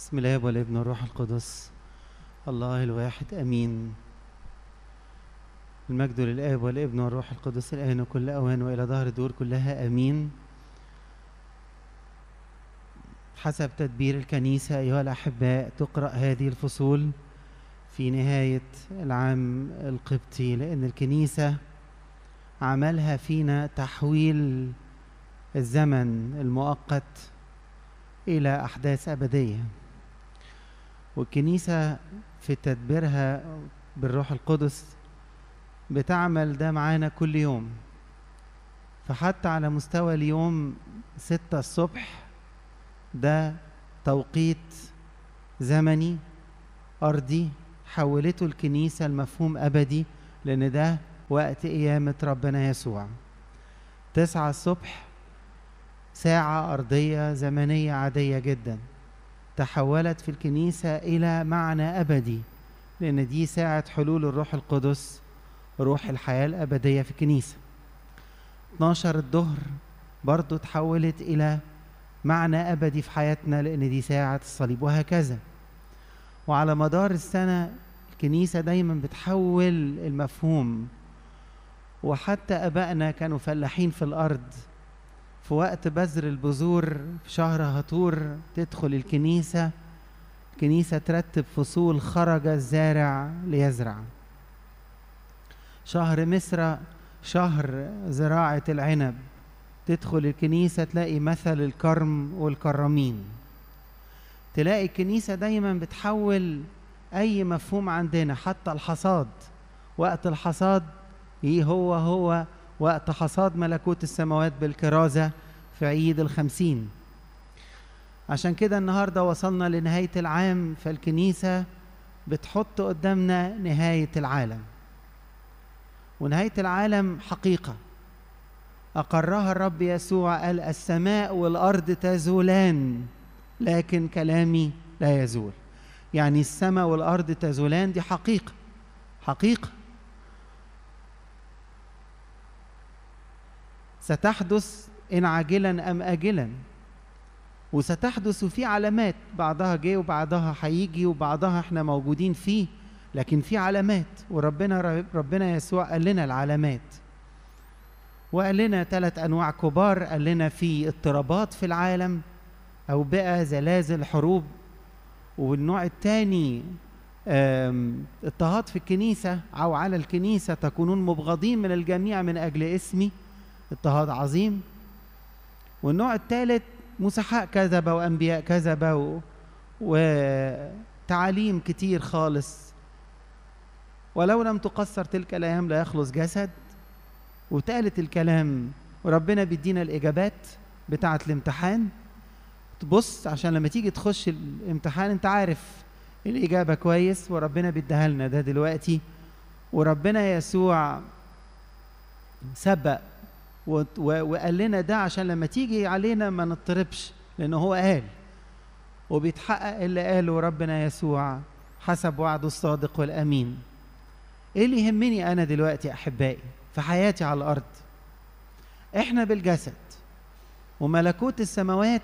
بسم الله والابن والروح القدس الله الواحد امين المجد للاب والابن والروح القدس الان وكل اوان والى ظهر الدور كلها امين حسب تدبير الكنيسه ايها الاحباء تقرا هذه الفصول في نهايه العام القبطي لان الكنيسه عملها فينا تحويل الزمن المؤقت الى احداث ابديه والكنيسه في تدبيرها بالروح القدس بتعمل ده معانا كل يوم فحتى على مستوى اليوم ستة الصبح ده توقيت زمني أرضي حولته الكنيسة لمفهوم أبدي لأن ده وقت قيامة ربنا يسوع تسعة الصبح ساعة أرضية زمنية عادية جدا تحولت في الكنيسة إلى معنى أبدي لأن دي ساعة حلول الروح القدس روح الحياة الأبدية في الكنيسة 12 الظهر برضو تحولت إلى معنى أبدي في حياتنا لأن دي ساعة الصليب وهكذا وعلى مدار السنة الكنيسة دايما بتحول المفهوم وحتى أبائنا كانوا فلاحين في الأرض في وقت بذر البذور في شهر هطور تدخل الكنيسة الكنيسة ترتب فصول خرج الزارع ليزرع شهر مصر شهر زراعة العنب تدخل الكنيسة تلاقي مثل الكرم والكرامين تلاقي الكنيسة دايما بتحول أي مفهوم عندنا حتى الحصاد وقت الحصاد إيه هو هو وقت حصاد ملكوت السماوات بالكرازة في عيد الخمسين عشان كده النهاردة وصلنا لنهاية العام فالكنيسة بتحط قدامنا نهاية العالم ونهاية العالم حقيقة أقرها الرب يسوع قال السماء والأرض تزولان لكن كلامي لا يزول يعني السماء والأرض تزولان دي حقيقة حقيقة ستحدث إن عاجلا أم آجلا وستحدث في علامات بعضها جه وبعضها هيجي وبعضها احنا موجودين فيه لكن في علامات وربنا ربنا يسوع قال لنا العلامات وقال لنا ثلاث انواع كبار قال لنا في اضطرابات في العالم اوبئه زلازل حروب والنوع الثاني اضطهاد في الكنيسه او على الكنيسه تكونون مبغضين من الجميع من اجل اسمي اضطهاد عظيم والنوع الثالث مسحاء كذبة وأنبياء كذبة و... وتعاليم كتير خالص ولو لم تقصر تلك الأيام لا يخلص جسد وتالت الكلام وربنا بيدينا الإجابات بتاعة الامتحان تبص عشان لما تيجي تخش الامتحان انت عارف الإجابة كويس وربنا بيديها لنا ده دلوقتي وربنا يسوع سبق وقال لنا ده عشان لما تيجي علينا ما نضطربش لأن هو قال وبيتحقق اللي قاله ربنا يسوع حسب وعده الصادق والأمين إيه اللي يهمني أنا دلوقتي أحبائي في حياتي على الأرض إحنا بالجسد وملكوت السماوات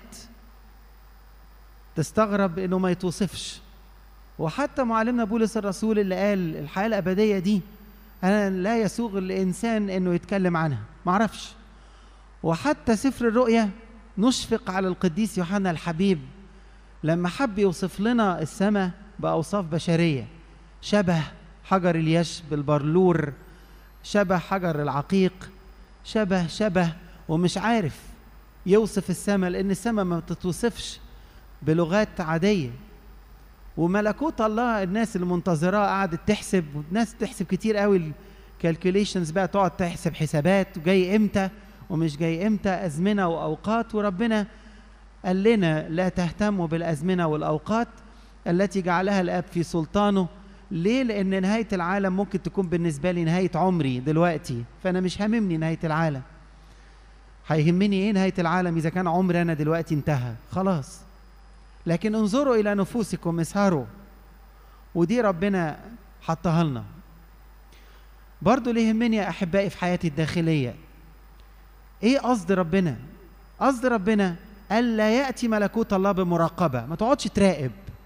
تستغرب إنه ما يتوصفش وحتى معلمنا بولس الرسول اللي قال الحياة الأبدية دي أنا لا يسوغ الإنسان إنه يتكلم عنها معرفش وحتى سفر الرؤيا نشفق على القديس يوحنا الحبيب لما حب يوصف لنا السماء بأوصاف بشرية شبه حجر اليش بالبرلور شبه حجر العقيق شبه شبه ومش عارف يوصف السماء لأن السماء ما بتتوصفش بلغات عادية وملكوت الله الناس المنتظراه قعدت تحسب والناس تحسب كتير قوي الكالكوليشنز بقى تقعد تحسب حسابات وجاي امتى ومش جاي امتى ازمنه واوقات وربنا قال لنا لا تهتموا بالازمنه والاوقات التي جعلها الاب في سلطانه ليه لان نهايه العالم ممكن تكون بالنسبه لي نهايه عمري دلوقتي فانا مش هاممني نهايه العالم هيهمني ايه نهايه العالم اذا كان عمري انا دلوقتي انتهى خلاص لكن انظروا الى نفوسكم اسهروا ودي ربنا حطها لنا برضو اللي يهمني يا احبائي في حياتي الداخليه ايه قصد ربنا قصد ربنا الا ياتي ملكوت الله بمراقبه ما تقعدش تراقب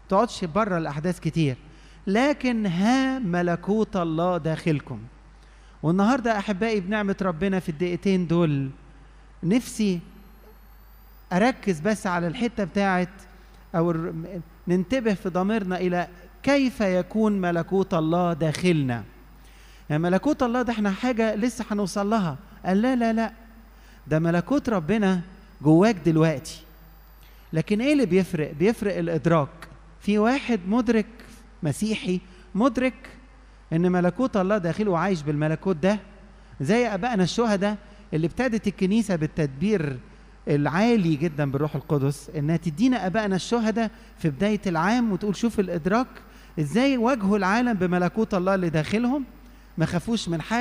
تقعدش بره الاحداث كتير لكن ها ملكوت الله داخلكم والنهارده احبائي بنعمه ربنا في الدقيقتين دول نفسي اركز بس على الحته بتاعت او الر- ننتبه في ضميرنا الى كيف يكون ملكوت الله داخلنا يعني ملكوت الله ده احنا حاجه لسه هنوصل لها قال لا لا لا ده ملكوت ربنا جواك دلوقتي لكن ايه اللي بيفرق بيفرق الادراك في واحد مدرك مسيحي مدرك ان ملكوت الله داخله وعايش بالملكوت ده زي ابائنا الشهداء اللي ابتدت الكنيسه بالتدبير العالي جدا بالروح القدس انها تدينا ابائنا الشهداء في بدايه العام وتقول شوف الادراك ازاي واجهوا العالم بملكوت الله اللي داخلهم ما خافوش من حاجه